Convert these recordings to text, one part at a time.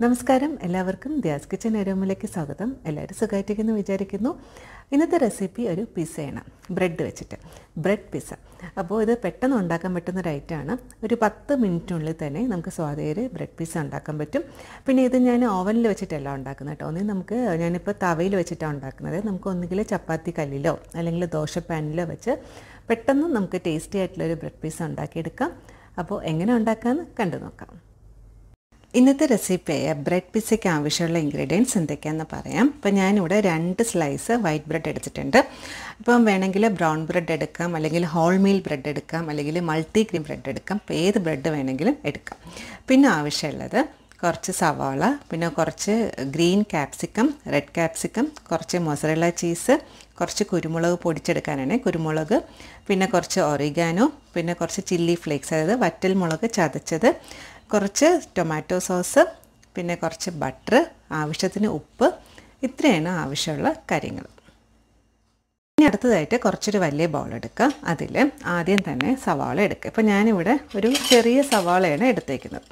നമസ്കാരം എല്ലാവർക്കും ദ്യാസ് കിച്ചൻ അരോമിലേക്ക് സ്വാഗതം എല്ലാവരും സുഖമായിട്ടിരിക്കുന്നു വിചാരിക്കുന്നു ഇന്നത്തെ റെസിപ്പി ഒരു പിസ്സയാണ് ബ്രെഡ് വെച്ചിട്ട് ബ്രെഡ് പിസ്സ അപ്പോൾ ഇത് പെട്ടെന്ന് ഉണ്ടാക്കാൻ പറ്റുന്ന ഒരു ഐറ്റമാണ് ഒരു പത്ത് മിനിറ്റിനുള്ളിൽ തന്നെ നമുക്ക് സ്വാതേര് ബ്രെഡ് പിസ്സ ഉണ്ടാക്കാൻ പറ്റും പിന്നെ ഇത് ഞാൻ ഓവനിൽ വെച്ചിട്ടല്ല ഉണ്ടാക്കുന്നത് കേട്ടോ ഒന്നേ നമുക്ക് ഞാനിപ്പോൾ തവയിൽ വെച്ചിട്ടാണ് ഉണ്ടാക്കുന്നത് നമുക്ക് ഒന്നുകിൽ ചപ്പാത്തി കല്ലിലോ അല്ലെങ്കിൽ ദോശ പാനിലോ വെച്ച് പെട്ടെന്ന് നമുക്ക് ടേസ്റ്റി ആയിട്ടുള്ളൊരു ബ്രെഡ് പിസ്സ ഉണ്ടാക്കിയെടുക്കാം അപ്പോൾ എങ്ങനെ ഉണ്ടാക്കാമെന്ന് കണ്ടു നോക്കാം ഇന്നത്തെ റെസിപ്പിയായ ബ്രെഡ് പിസയ്ക്ക് ആവശ്യമുള്ള ഇൻഗ്രീഡിയൻസ് എന്തൊക്കെയാണെന്ന് പറയാം അപ്പോൾ ഞാനിവിടെ രണ്ട് സ്ലൈസ് വൈറ്റ് ബ്രെഡ് എടുത്തിട്ടുണ്ട് ഇപ്പം വേണമെങ്കിൽ ബ്രൗൺ ബ്രെഡ് എടുക്കാം അല്ലെങ്കിൽ ഹോൾ മീൽ ബ്രെഡ് എടുക്കാം അല്ലെങ്കിൽ മൾട്ടി ഗ്രീൻ ബ്രെഡ് എടുക്കാം അപ്പോൾ ഏത് ബ്രെഡ് വേണമെങ്കിലും എടുക്കാം പിന്നെ ആവശ്യമുള്ളത് കുറച്ച് സവാള പിന്നെ കുറച്ച് ഗ്രീൻ ക്യാപ്സിക്കം റെഡ് ക്യാപ്സിക്കം കുറച്ച് മൊസറല്ല ചീസ് കുറച്ച് കുരുമുളക് പൊടിച്ചെടുക്കാനാണ് കുരുമുളക് പിന്നെ കുറച്ച് ഒറിഗാനോ പിന്നെ കുറച്ച് ചില്ലി ഫ്ലേക്സ് അതായത് വറ്റൽ മുളക് ചതച്ചത് കുറച്ച് ടൊമാറ്റോ സോസ് പിന്നെ കുറച്ച് ബട്ടർ ആവശ്യത്തിന് ഉപ്പ് ഇത്രയാണ് ആവശ്യമുള്ള കാര്യങ്ങൾ ഇനി അടുത്തതായിട്ട് കുറച്ചൊരു വലിയ ബൗൾ എടുക്കുക അതിൽ ആദ്യം തന്നെ സവാള എടുക്കുക ഇപ്പോൾ ഞാനിവിടെ ഒരു ചെറിയ സവാളയാണ് എടുത്തേക്കുന്നത്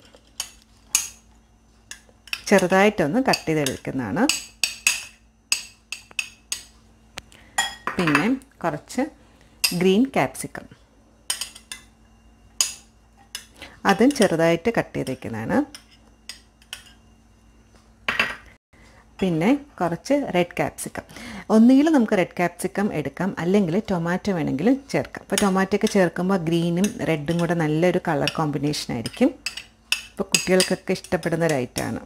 ചെറുതായിട്ടൊന്ന് കട്ട് ചെയ്തെടുക്കുന്നതാണ് പിന്നെ കുറച്ച് ഗ്രീൻ ക്യാപ്സിക്കം അതും ചെറുതായിട്ട് കട്ട് ചെയ്തേക്കുന്നതാണ് പിന്നെ കുറച്ച് റെഡ് ക്യാപ്സിക്കം ഒന്നുകിൽ നമുക്ക് റെഡ് ക്യാപ്സിക്കം എടുക്കാം അല്ലെങ്കിൽ ടൊമാറ്റോ വേണമെങ്കിലും ചേർക്കാം അപ്പോൾ ടൊമാറ്റോ ഒക്കെ ചേർക്കുമ്പോൾ ഗ്രീനും റെഡും കൂടെ നല്ലൊരു കളർ കോമ്പിനേഷൻ ആയിരിക്കും ഇപ്പോൾ കുട്ടികൾക്കൊക്കെ ഇഷ്ടപ്പെടുന്ന ഒരു ഐറ്റമാണ്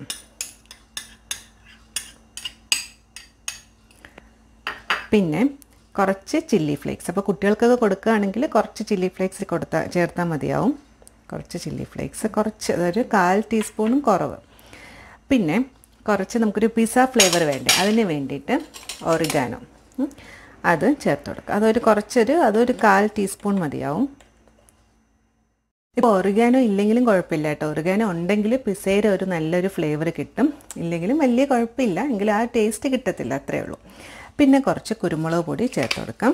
പിന്നെ കുറച്ച് ചില്ലി ഫ്ലേക്സ് അപ്പോൾ കുട്ടികൾക്കൊക്കെ കൊടുക്കുകയാണെങ്കിൽ കുറച്ച് ചില്ലി ഫ്ലേക്സ് കൊടുത്താൽ ചേർത്താൽ മതിയാവും കുറച്ച് ചില്ലി ഫ്ലേക്സ് കുറച്ച് അതൊരു കാൽ ടീസ്പൂണും കുറവ് പിന്നെ കുറച്ച് നമുക്കൊരു പിസ്സ ഫ്ലേവർ വേണ്ടേ അതിന് വേണ്ടിയിട്ട് ഒറിഗാനോ അത് ചേർത്ത് കൊടുക്കുക അതൊരു കുറച്ചൊരു അതൊരു കാൽ ടീസ്പൂൺ മതിയാവും ഇപ്പോൾ ഒറിഗാനോ ഇല്ലെങ്കിലും കുഴപ്പമില്ല കേട്ടോ ഒറിഗാനോ ഉണ്ടെങ്കിൽ പിസയുടെ ഒരു നല്ലൊരു ഫ്ലേവർ കിട്ടും ഇല്ലെങ്കിലും വലിയ കുഴപ്പമില്ല എങ്കിലും ആ ടേസ്റ്റ് കിട്ടത്തില്ല അത്രയേ ഉള്ളൂ പിന്നെ കുറച്ച് കുരുമുളക് പൊടി ചേർത്ത് കൊടുക്കാം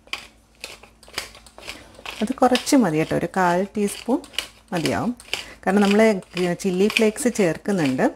അത് കുറച്ച് മതി കേട്ടോ ഒരു കാൽ ടീസ്പൂൺ മതിയാവും കാരണം നമ്മൾ ചില്ലി ഫ്ലേക്സ് ചേർക്കുന്നുണ്ട്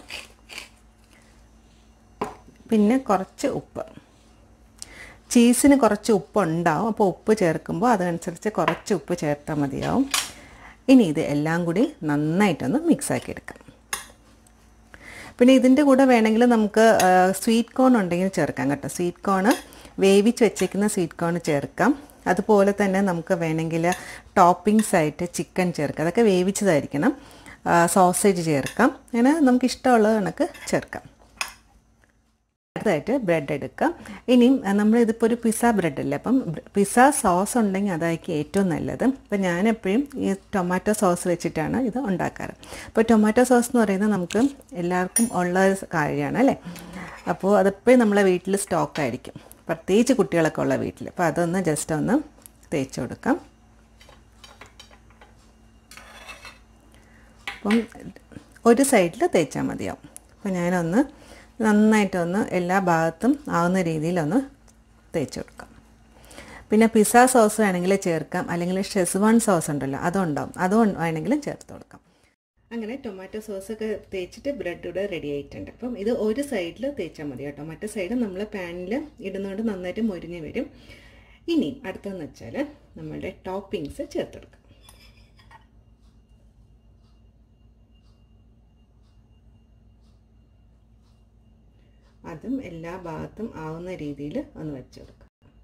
പിന്നെ കുറച്ച് ഉപ്പ് ചീസിന് കുറച്ച് ഉപ്പ് ഉണ്ടാവും അപ്പോൾ ഉപ്പ് ചേർക്കുമ്പോൾ അതനുസരിച്ച് കുറച്ച് ഉപ്പ് ചേർത്താൽ മതിയാവും ഇനി ഇത് എല്ലാം കൂടി നന്നായിട്ടൊന്ന് മിക്സാക്കി എടുക്കാം പിന്നെ ഇതിൻ്റെ കൂടെ വേണമെങ്കിൽ നമുക്ക് സ്വീറ്റ് കോൺ ഉണ്ടെങ്കിൽ ചേർക്കാം കേട്ടോ സ്വീറ്റ് കോണ് വേവിച്ച് വെച്ചേക്കുന്ന സ്വീറ്റ് കോൺ ചേർക്കാം അതുപോലെ തന്നെ നമുക്ക് വേണമെങ്കിൽ ടോപ്പിങ്സ് ആയിട്ട് ചിക്കൻ ചേർക്കാം അതൊക്കെ വേവിച്ചതായിരിക്കണം സോസേജ് ചേർക്കാം അങ്ങനെ നമുക്ക് ഇഷ്ടമുള്ളത് കണക്ക് ചേർക്കാം അടുത്തതായിട്ട് ബ്രെഡ് എടുക്കാം ഇനിയും നമ്മൾ ഇതിപ്പോൾ ഒരു പിസ്സ ബ്രെഡ് അല്ലേ അപ്പം പിസ്സ സോസ് ഉണ്ടെങ്കിൽ അതായിരിക്കും ഏറ്റവും നല്ലത് അപ്പം ഞാനെപ്പോഴും ഈ ടൊമാറ്റോ സോസ് വെച്ചിട്ടാണ് ഇത് ഉണ്ടാക്കാറ് അപ്പോൾ ടൊമാറ്റോ സോസ് എന്ന് പറയുന്നത് നമുക്ക് എല്ലാവർക്കും ഉള്ള കാര്യമാണ് അല്ലേ അപ്പോൾ അതെപ്പോഴും നമ്മളെ വീട്ടിൽ സ്റ്റോക്ക് ആയിരിക്കും പ്രത്യേകിച്ച് കുട്ടികളൊക്കെ ഉള്ള വീട്ടിൽ അപ്പോൾ അതൊന്ന് ജസ്റ്റ് ഒന്ന് തേച്ച് കൊടുക്കാം അപ്പം ഒരു സൈഡിൽ തേച്ചാൽ മതിയാവും അപ്പോൾ ഞാനൊന്ന് നന്നായിട്ടൊന്ന് എല്ലാ ഭാഗത്തും ആവുന്ന രീതിയിലൊന്ന് തേച്ച് കൊടുക്കാം പിന്നെ പിസ്സ സോസ് വേണമെങ്കിൽ ചേർക്കാം അല്ലെങ്കിൽ ഷെസ്വാൻ സോസ് ഉണ്ടല്ലോ അതുണ്ടാവും അതും വേണമെങ്കിലും ചേർത്ത് കൊടുക്കാം അങ്ങനെ ടൊമാറ്റോ സോസൊക്കെ തേച്ചിട്ട് ബ്രെഡ് ഇവിടെ റെഡി ആയിട്ടുണ്ട് അപ്പം ഇത് ഒരു സൈഡിൽ തേച്ചാൽ മതി കേട്ടോ മറ്റേ സൈഡ് നമ്മൾ പാനിൽ ഇടുന്നതുകൊണ്ട് നന്നായിട്ട് മൊരിഞ്ഞ് വരും ഇനി അടുത്തതെന്ന് വെച്ചാൽ നമ്മളുടെ ടോപ്പിങ്സ് ചേർത്തെടുക്കാം അതും എല്ലാ ഭാഗത്തും ആവുന്ന രീതിയിൽ ഒന്ന് വെച്ച് കൊടുക്കാം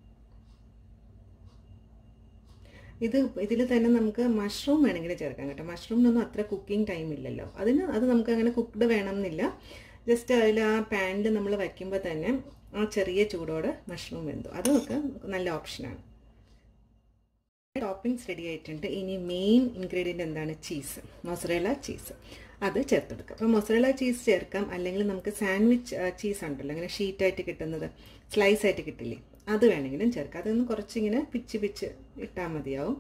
ഇത് ഇതിൽ തന്നെ നമുക്ക് മഷ്റൂം വേണമെങ്കിൽ ചേർക്കാം കേട്ടോ മഷ്റൂമിനൊന്നും അത്ര കുക്കിംഗ് ടൈം ഇല്ലല്ലോ അതിന് അത് നമുക്ക് അങ്ങനെ കുക്ക്ഡ് വേണമെന്നില്ല ജസ്റ്റ് അതിൽ ആ പാനിൽ നമ്മൾ വയ്ക്കുമ്പോൾ തന്നെ ആ ചെറിയ ചൂടോടെ മഷ്റൂം വെന്തു അതൊക്കെ നല്ല ഓപ്ഷനാണ് ടോപ്പിങ്സ് റെഡി ആയിട്ടുണ്ട് ഇനി മെയിൻ ഇൻഗ്രീഡിയൻ്റ് എന്താണ് ചീസ് മൊസറേല ചീസ് അത് ചേർത്തെടുക്കാം അപ്പോൾ മൊസറേല ചീസ് ചേർക്കാം അല്ലെങ്കിൽ നമുക്ക് സാൻഡ്വിച്ച് ചീസ് ഉണ്ടല്ലോ അങ്ങനെ ഷീറ്റായിട്ട് കിട്ടുന്നത് സ്ലൈസ് ആയിട്ട് കിട്ടില്ലേ അത് വേണമെങ്കിലും ചേർക്കാം അതൊന്ന് കുറച്ചിങ്ങനെ പിച്ച് പിച്ച് ഇട്ടാൽ മതിയാവും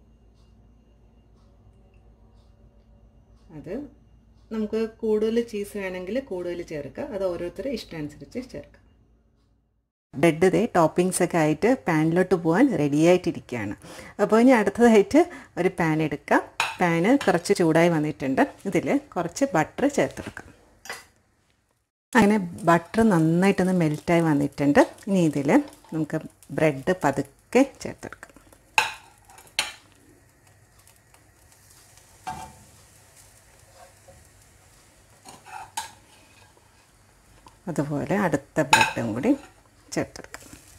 അത് നമുക്ക് കൂടുതൽ ചീസ് വേണമെങ്കിൽ കൂടുതൽ ചേർക്കാം അത് ഓരോരുത്തരുടെ ഇഷ്ടമനുസരിച്ച് ചേർക്കാം ബ്രെഡ് ദേ ടോപ്പിങ്സ് ഒക്കെ ആയിട്ട് പാനിലോട്ട് പോകാൻ റെഡി ആയിട്ടിരിക്കുകയാണ് അപ്പോൾ ഇനി അടുത്തതായിട്ട് ഒരു പാൻ എടുക്കാം പാന് കുറച്ച് ചൂടായി വന്നിട്ടുണ്ട് ഇതിൽ കുറച്ച് ബട്ടർ ചേർത്തെടുക്കാം അങ്ങനെ ബട്ടർ നന്നായിട്ടൊന്ന് മെൽറ്റായി വന്നിട്ടുണ്ട് ഇനി ഇതിൽ നമുക്ക് ബ്രെഡ് പതുക്കെ ചേർത്തെടുക്കാം അതുപോലെ അടുത്ത ബ്രെഡും കൂടി ചേർത്തെടുക്കാം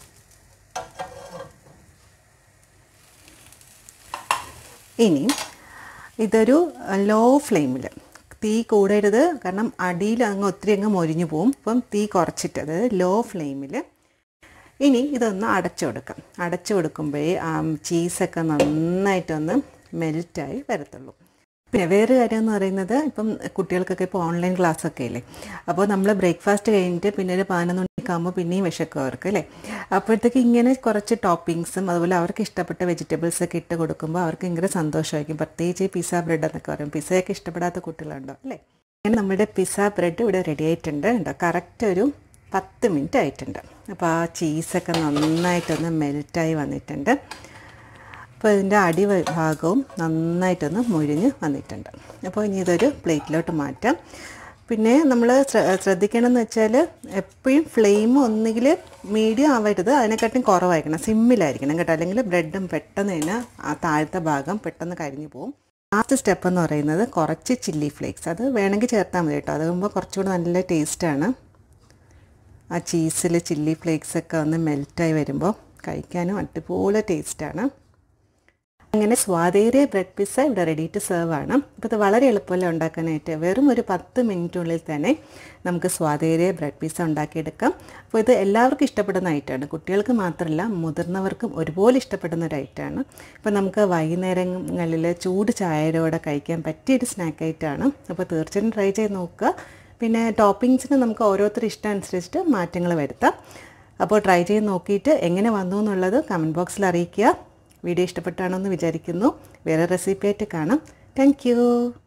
ഇനി ഇതൊരു ലോ ഫ്ലെയിമിൽ തീ കൂടരുത് കാരണം അടിയിൽ അങ്ങ് ഒത്തിരി അങ്ങ് മൊരിഞ്ഞു പോവും അപ്പം തീ കുറച്ചിട്ട് അതായത് ലോ ഫ്ലെയിമിൽ ഇനി ഇതൊന്ന് അടച്ചു കൊടുക്കാം അടച്ചു കൊടുക്കുമ്പോഴേ ആ ചീസൊക്കെ നന്നായിട്ടൊന്ന് മെൽറ്റായി വരത്തുള്ളൂ പിന്നെ വേറൊരു കാര്യം എന്ന് പറയുന്നത് ഇപ്പം കുട്ടികൾക്കൊക്കെ ഇപ്പോൾ ഓൺലൈൻ ക്ലാസ് ഒക്കെ ഇല്ലേ അപ്പോൾ നമ്മൾ ബ്രേക്ക്ഫാസ്റ്റ് കഴിഞ്ഞിട്ട് പിന്നെ ഒരു പതിനൊന്ന് മണിയൊക്കെ ആകുമ്പോൾ പിന്നെയും വിശക്കും അവർക്ക് അല്ലേ അപ്പോഴത്തേക്ക് ഇങ്ങനെ കുറച്ച് ടോപ്പിങ്സും അതുപോലെ അവർക്ക് ഇഷ്ടപ്പെട്ട വെജിറ്റബിൾസ് ഒക്കെ ഇട്ട് കൊടുക്കുമ്പോൾ അവർക്ക് ഭയങ്കര സന്തോഷമായിരിക്കും പ്രത്യേകിച്ച് പിസ്സ ബ്രെഡ് എന്നൊക്കെ പറയും പിസ്സയൊക്കെ ഇഷ്ടപ്പെടാത്ത കുട്ടികളുണ്ടോ അല്ലേ അങ്ങനെ നമ്മുടെ പിസ്സ ബ്രെഡ് ഇവിടെ റെഡി ആയിട്ടുണ്ട് ഉണ്ടോ കറക്റ്റ് ഒരു പത്ത് മിനിറ്റ് ആയിട്ടുണ്ട് അപ്പോൾ ആ ചീസൊക്കെ നന്നായിട്ടൊന്ന് മെൽറ്റായി വന്നിട്ടുണ്ട് അപ്പോൾ ഇതിൻ്റെ അടി ഭാഗവും നന്നായിട്ടൊന്ന് മുഴിഞ്ഞ് വന്നിട്ടുണ്ട് അപ്പോൾ ഇനി ഇതൊരു പ്ലേറ്റിലോട്ട് മാറ്റാം പിന്നെ നമ്മൾ ശ്രദ്ധിക്കണമെന്ന് വെച്ചാൽ എപ്പോഴും ഫ്ലെയിം ഒന്നുകിൽ മീഡിയം ആവരുത് അതിനെക്കാട്ടും കുറവായിരിക്കണം സിമ്മിലായിരിക്കണം കേട്ടോ അല്ലെങ്കിൽ ബ്രെഡും പെട്ടെന്ന് തന്നെ ആ താഴത്തെ ഭാഗം പെട്ടെന്ന് കരിഞ്ഞു പോകും ലാസ്റ്റ് സ്റ്റെപ്പ് എന്ന് പറയുന്നത് കുറച്ച് ചില്ലി ഫ്ലേക്സ് അത് വേണമെങ്കിൽ ചേർത്താൽ മതി കേട്ടോ അതാകുമ്പോൾ കുറച്ചുകൂടി നല്ല ടേസ്റ്റാണ് ആ ചീസിൽ ചില്ലി ഫ്ലേക്സ് ഒക്കെ ഒന്ന് മെൽറ്റായി വരുമ്പോൾ കഴിക്കാനും അടിപൊളി ടേസ്റ്റാണ് അങ്ങനെ സ്വാദേറിയ ബ്രെഡ് പിസ്സ ഇവിടെ റെഡി ടു സെർവ് ആണ് അപ്പോൾ ഇത് വളരെ എളുപ്പമല്ല ഉണ്ടാക്കാനായിട്ട് വെറും ഒരു പത്ത് മിനിറ്റിനുള്ളിൽ തന്നെ നമുക്ക് സ്വാദേറിയ ബ്രെഡ് പിസ്സ ഉണ്ടാക്കിയെടുക്കാം അപ്പോൾ ഇത് എല്ലാവർക്കും ഇഷ്ടപ്പെടുന്ന ഐറ്റമാണ് കുട്ടികൾക്ക് മാത്രമല്ല മുതിർന്നവർക്കും ഒരുപോലെ ഇഷ്ടപ്പെടുന്ന ഒരു ഐറ്റമാണ് ഇപ്പോൾ നമുക്ക് വൈകുന്നേരങ്ങളിൽ ചൂട് ചായയോടെ കഴിക്കാൻ പറ്റിയൊരു സ്നാക്ക് ഐറ്റമാണ് അപ്പോൾ തീർച്ചയായും ട്രൈ ചെയ്ത് നോക്കുക പിന്നെ ടോപ്പിങ്സിന് നമുക്ക് ഓരോരുത്തർ ഇഷ്ടം അനുസരിച്ചിട്ട് മാറ്റങ്ങൾ വരുത്താം അപ്പോൾ ട്രൈ ചെയ്ത് നോക്കിയിട്ട് എങ്ങനെ വന്നു എന്നുള്ളത് കമൻറ്റ് ബോക്സിൽ അറിയിക്കുക വീഡിയോ ഇഷ്ടപ്പെട്ടാണെന്ന് വിചാരിക്കുന്നു വേറെ റെസിപ്പി ആയിട്ട് കാണാം താങ്ക്